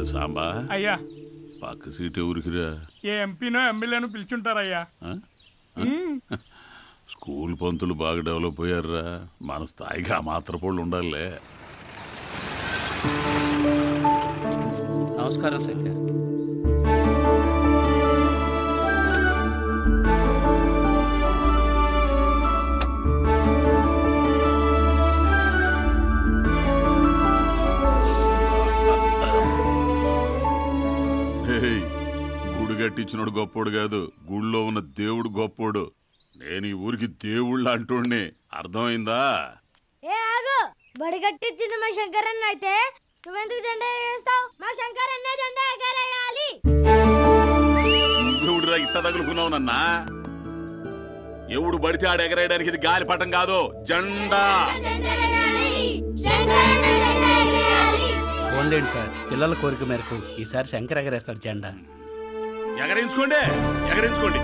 సాంబా అయ్యా పక్క సీట్ ఎవరికిరా ఏ ఎంపీనో ఎమ్మెల్యేనో పిలుచుంటారయ్యా ఆ? స్కూల్ పంతులు బాగా డెవలప్ అయ్యారా మన స్థాయికి ఆ మాత్రపోళ్ళు ఉండాలే నమస్కారం శంకర్ ఏయ్, గుడి కట్టించినోడు గొప్పోడు కాదు గుడిలో ఉన్న దేవుడు గొప్పోడు నేను ఈ ఊరికి దేవుళ్ళ అంటుండే అర్థమైందా ఏ ఆగు బడి కట్టించింది మా శంకరన్న అయితే నువ్వెందుకు జెండా ఎగరేస్తావు మా శంకరన్నే జెండా ఎగరేయాలి దేవుడు ఇట్ట తగులుకున్నావు నన్నా ఎవడు పడితే ఆడ ఎగరేయడానికి ఇది గాలిపటం కాదు జెండా ఓన్లేండి సార్ పిల్లల కోరిక మేరకు ఈసారి శంకర్ ఎగరేస్తాడు జెండా ఎగరించుకోండి ఎగరించుకోండి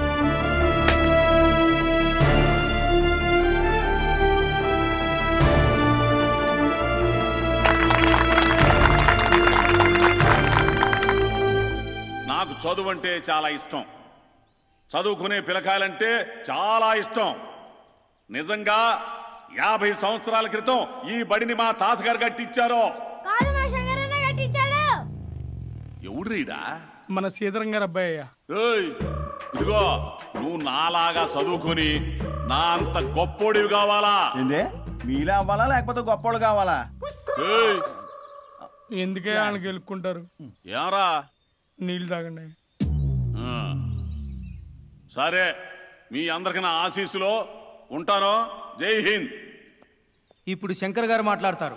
నాకు చదువు అంటే చాలా ఇష్టం చదువుకునే పిలకాయలంటే చాలా ఇష్టం నిజంగా యాభై సంవత్సరాల క్రితం ఈ బడిని మా తాతగారు కట్టించారు కాదు మా శంకరన్న కట్టించాడు ఎవడు రీడా మన సీతారాం గారు అబ్బాయి అయ్యా ఏయ్, ఇదిగో నువ్వు నాలాగా చదువుకొని నా అంత గొప్పోడివి కావాలా ఏందే మీలా అవ్వాలా లేకపోతే గొప్పోళ్ళు కావాలా ఏయ్, ఎందుకే వాళ్ళకి గెలుక్కుంటారు ఏమరా నీళ్ళు తాగండి ఆ, సరే మీ అందరికి నా ఆశీస్సులో ఉంటాను జై హింద్ ఇప్పుడు శంకర్ గారు మాట్లాడతారు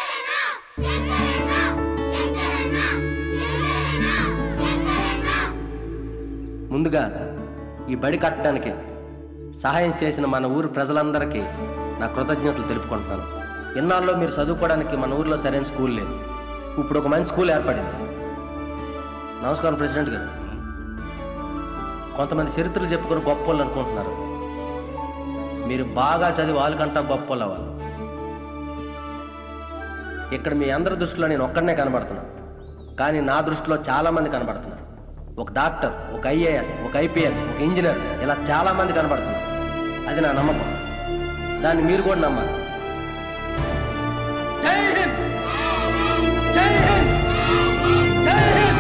ముందుగా ఈ బడి కట్టడానికి సహాయం చేసిన మన ఊరు ప్రజలందరికీ నా కృతజ్ఞతలు తెలుపుకుంటున్నాను ఇన్నాళ్ళు మీరు చదువుకోవడానికి మన ఊర్లో సరైన స్కూల్ లేదు ఇప్పుడు ఒక మంచి స్కూల్ ఏర్పడింది నమస్కారం ప్రెసిడెంట్ గారు కొంతమంది చరిత్రలు చెప్పుకొని గొప్ప వాళ్ళు అనుకుంటున్నారు మీరు బాగా చదివి వాళ్ళకంటా గొప్ప వాళ్ళు అవ్వాలి ఇక్కడ మీ అందరి దృష్టిలో నేను ఒక్కడనే కనబడుతున్నాను కానీ నా దృష్టిలో చాలా మంది కనబడుతున్నారు ఒక డాక్టర్ ఒక ఐఏఎస్ ఒక ఐపీఎస్ ఒక ఇంజనీర్ ఇలా చాలా మంది కనబడుతున్నారు అది నా నమ్మకం దాన్ని మీరు కూడా నమ్మాలి జై హింద్ జై హింద్ జై హింద్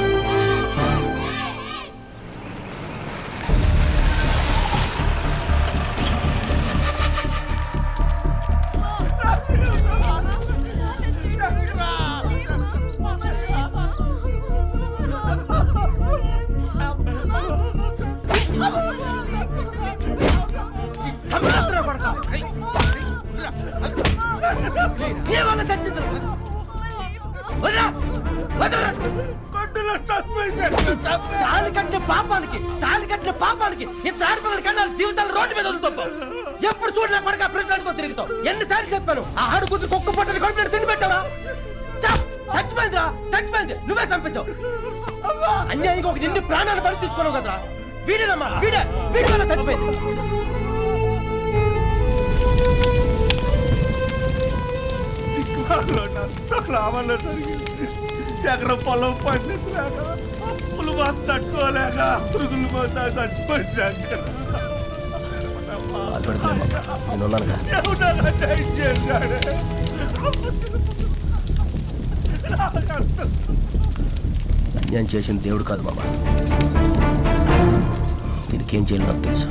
తాళి కట్టిన పాపానికి తాళి కట్టిన పాపానికి ఇంత ఆడపిల్లల కన్నా జీవితాలు రోడ్డు మీద వదులుతావు ఎప్పుడు చూడు నా కొడుకు ప్రెసిడెంట్ తో తిరుగుతావు ఎన్నిసార్లు చెప్పాను ఆ ఆడు కూతురు కుక్క పొట్టని కొడుకు తిండి పెట్టావా చ- చచ్చిపోయిందిరా చచ్చిపోయింది నువ్వే చంపేశావు అన్యాయంగా ఒక నిండి ప్రాణాలు బలి తీసుకున్నావు కదరా వీడేనమ్మా వీడే వీడి వల్ల చచ్చిపోయింది రామన్న జరిగింది ఎకరం పొలం పండించలేక అప్పులు మాత్రం తట్టుకోలేక పురుగులు పోతా చచ్చిపోయి శంకర్ ఎవడన్నా టైట్ చేశాడు అన్యాయం చేసిన దేవుడు కాదు బాబా దీనికి ఏం చేయాలో నాకు తెలుసు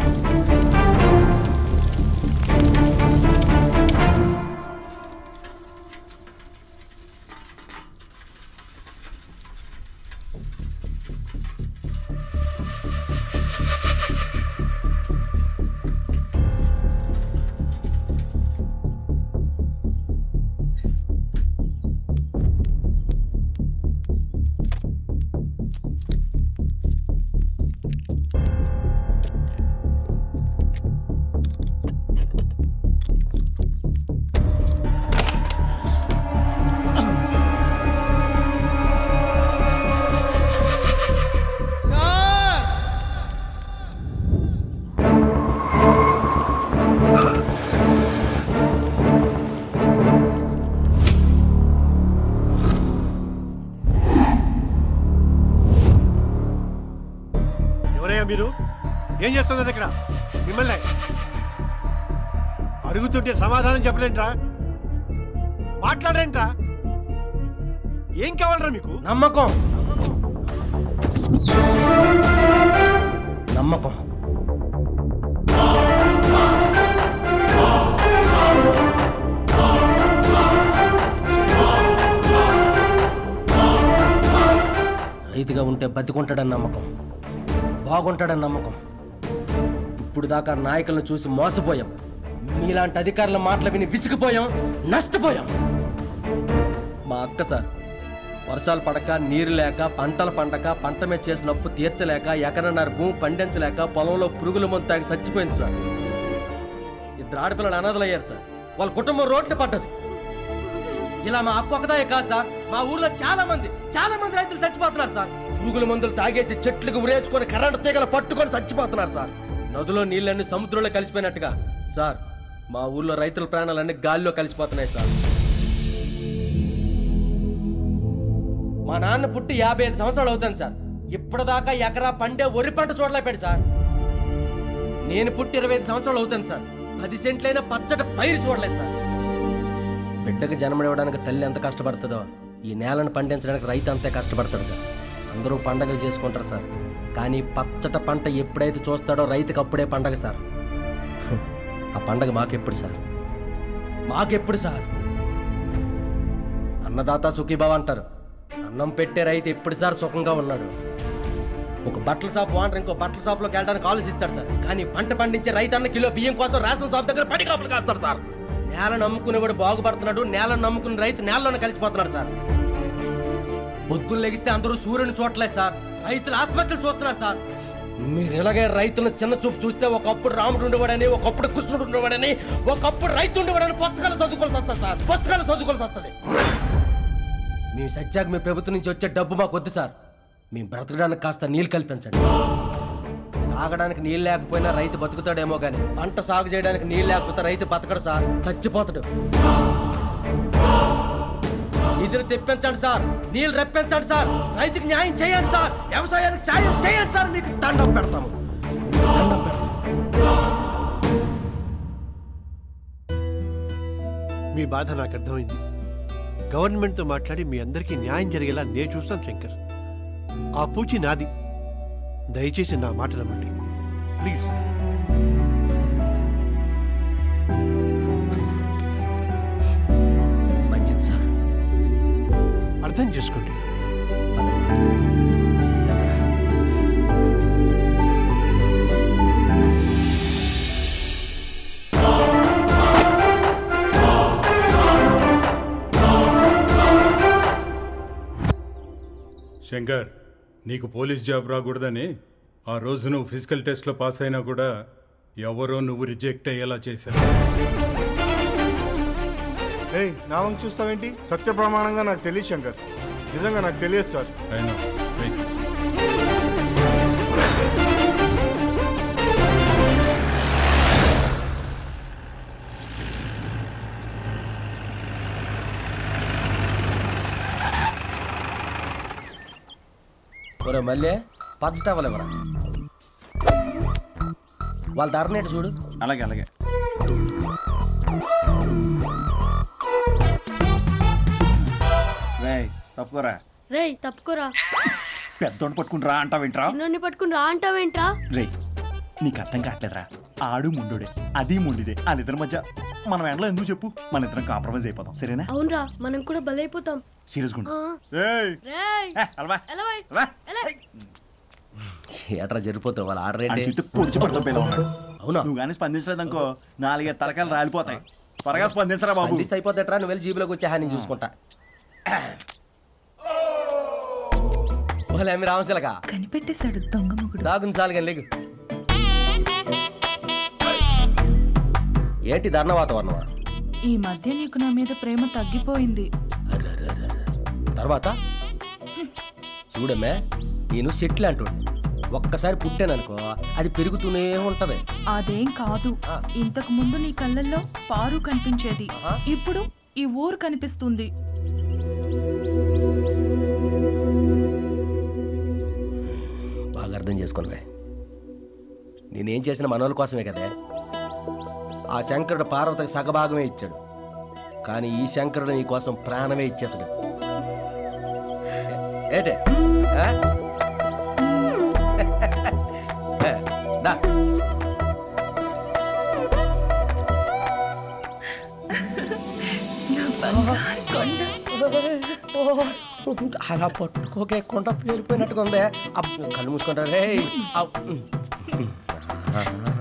మీరు ఏం చేస్తున్నారు ఇక్కడ మిమ్మల్ని అడుగుతుంటే సమాధానం చెప్పలేంట్రా మాట్లాడరేంట్రా ఏం కావాలరా మీకు నమ్మకం నమ్మకం రైతుగా ఉంటే బతికుంటాడని నమ్మకం బాగుంటాడని నమ్మకం ఇప్పుడు దాకా నాయకులను చూసి మోసపోయాం మీలాంటి అధికారుల మాటలు విని విసిగిపోయాం నష్టపోయాం మా అక్క సార్ వర్షాలు పడక నీరు లేక పంటలు పండక పంట మీద చేసిన అప్పు తీర్చలేక ఎకరన్నర భూమి పండించలేక పొలంలో పురుగుల మందు తాగి చచ్చిపోయింది సార్ ఇద్దరు ఆడపిల్లలు అనాథలయ్యారు సార్ వాళ్ళ కుటుంబం రోడ్డు పడ్డది ఇలా మా అక్క ఒకదాయే కాదు సార్ మా ఊర్లో చాలా మంది చాలా మంది రైతులు చచ్చిపోతున్నారు సార్ పురుగుల మందులు తాగేసి చెట్లకు ఉరేసుకొని కరెంటు తీగలు పట్టుకొని చచ్చిపోతున్నారు సార్ నదిలో నీళ్ళన్నీ సముద్రంలో కలిసిపోయినట్టుగా సార్ మా ఊర్లో రైతుల ప్రాణాలన్నీ గాల్లో కలిసిపోతున్నాయి సార్ మా నాన్న పుట్టి యాభై ఐదు సంవత్సరాలు అవుతాను సార్ ఇప్పటిదాకా ఎకరా పండే వరి పంట చూడలేపాడు సార్ నేను పుట్టి ఇరవై ఐదు సంవత్సరాలు అవుతాను సార్ పది సెంట్లైన పచ్చడి పైరు చూడలేదు సార్ బిడ్డకు జన్మనివ్వడానికి తల్లి ఎంత కష్టపడుతుందో ఈ నేలను పండించడానికి రైతు అంతే కష్టపడతాడు సార్ అందరూ పండగలు చేసుకుంటారు సార్ కానీ పచ్చట పంట ఎప్పుడైతే చూస్తాడో రైతుకి అప్పుడే పండగ సార్ హ్మ్. ఆ పండగ మాకెప్పుడు సార్ మాకెప్పుడు సార్ అన్నదాత సుఖీభావ అంటారు అన్నం పెట్టే రైతు ఎప్పుడు సార్ సుఖంగా ఉన్నాడు ఒక బట్టల షాప్ ఓనర్ ఇంకో బట్టల షాప్లోకి వెళ్ళడానికి ఆలోచిస్తాడు సార్ కానీ పంట పండించే రైతన్న కిలో బియ్యం కోసం రేషన్ షాప్ దగ్గర పడి కాపులు కాస్తాడు సార్ నేల నమ్ముకునేవాడు బాగుపడుతున్నాడు నేలను నమ్ముకున్న రైతు నేలలోనే కలిసిపోతున్నాడు సార్ పొద్దున్న లెగిస్తే అందరూ సూర్యుని చూడలేదు సార్ రైతులు ఆత్మహత్యలు చూస్తున్నారు సార్ మీరు ఇలాగే రైతులను చిన్న చూపు చూస్తే ఒకప్పుడు రాముడు ఉండేవాడని ఒకప్పుడు కృష్ణుడు ఉండేవాడని ఒకప్పుడు రైతు ఉండేవాడని పుస్తకాలు చదువుకోవాల్సి వస్తుంది సార్ పుస్తకాలు చదువుకోవాల్సి వస్తుంది మేము సత్యాకు మీ ప్రభుత్వం నుంచి వచ్చే డబ్బు మాకు వద్దు సార్ మేము బ్రతకడానికి కాస్త నీళ్ళు కల్పించండి తాగడానికి నీళ్ళు లేకపోయినా రైతు బతుకుతాడేమో కానీ పంట సాగు చేయడానికి నీళ్ళు లేకపోతే రైతు బతకడు సార్ చచ్చిపోతాడు నిధులు తెప్పించండి సార్ నీళ్ళు రప్పించండి సార్ రైతుకి న్యాయం చేయండి సార్ వ్యవసాయానికి సాయం చేయండి సార్ మీకు దండం పెడతాము దండం పెడతాము మీ బాధ నాకు అర్థమైంది గవర్నమెంట్తో మాట్లాడి మీ అందరికీ న్యాయం జరిగేలా నేను చూస్తాను శంకర్ ఆ పూచి నాది దయచేసి నా మాట నమ్మండి ప్లీజ్ మంచిది సార్ అర్థం చేసుకోండి శంకర్ నీకు పోలీస్ జాబ్ రాకూడదని ఆ రోజు నువ్వు ఫిజికల్ టెస్ట్లో పాస్ అయినా కూడా ఎవరో నువ్వు రిజెక్ట్ అయ్యేలా చేశారు ఏయ్ నా వంక చూస్తావేంటి సత్య ప్రమాణంగా నాకు తెలియదు శంకర్ నిజంగా నాకు తెలియదు సార్ అయినా వెయిట్. ఒరే మళ్ళీ పచ్చట అవ్వలేవరా వాళ్ళ ధరనేటి చూడు అలాగే అలాగే రేయ్ తప్పుకోరా రేయ్ తప్పుకోరా పెద్దోడు పట్టుకుని రా అంటావేంట్రా చిన్నోడిని పట్టుకుని రా అంటావేంట్రా రేయ్ నీకు అర్థం కావట్లేదురా ఆడు ముండుడే అది ముండిదే వాళ్ళిద్దరి మధ్య మనం ఎండలో ఎందుకు చెప్పు మన ఇద్దరం కాంప్రమైజ్ అయిపోతాం సరేనా అవునరా మనం కూడా బలైపోతాం సీరియస్గా ఉండు ఆ. ఏయ్ రేయ్ ఏ, అలవా ఎలా పోయ్? అలవా ఎలా? ఎట్రా జరిపోతావు వాళ్ళ ఆర్డర్ ఆయన ఏంటి చుట్టూ పొడిచి పడుతూ పిల్ల ఉన్నాడు అవునా నువ్వు కానీ స్పందించలేదనుకో నాలుగైదు తలకాయలు రాలిపోతాయి త్వరగా స్పందించరా బాబు స్పందిస్తే అయిపోతేట్రా నువ్వు వెళ్ళి జీబులోకి వచ్చే నేను చూసుకుంటా వాళ్ళ రామశిలక కనిపెట్టేశాడు దొంగ మొగుడు దాగుంది చాలు కానీ లేగు ఏంటి ధర్ణ వాతావరణమా ఈ మధ్య నీకు నా మీద ప్రేమ తగ్గిపోయింది తర్వాత చూడమ్మే నేను సెటిల్ అంటుండే ఒక్కసారి పుట్టాననుకో అది పెరుగుతూనే ఉంటది అదేం కాదు ఇంతకు ముందు నీ కళ్ళల్లో పారు కనిపించేది ఇప్పుడు ఈ ఊరు కనిపిస్తుంది బాగా అర్థం చేసుకోనివే నేనేం చేసిన మనోళ్ళ కోసమే కదే ఆ శంకరుడు పార్వతికి సగభాగమే ఇచ్చాడు కానీ ఈ శంకరుడు నీ కోసం ప్రాణమే ఇచ్చేతడు ఏటే ఆ? దా అలా పట్టుకోకే కొండ పేలిపోయినట్టుగా ఉందే అబ్బ, కళ్ళు మూసుకుంటారు రే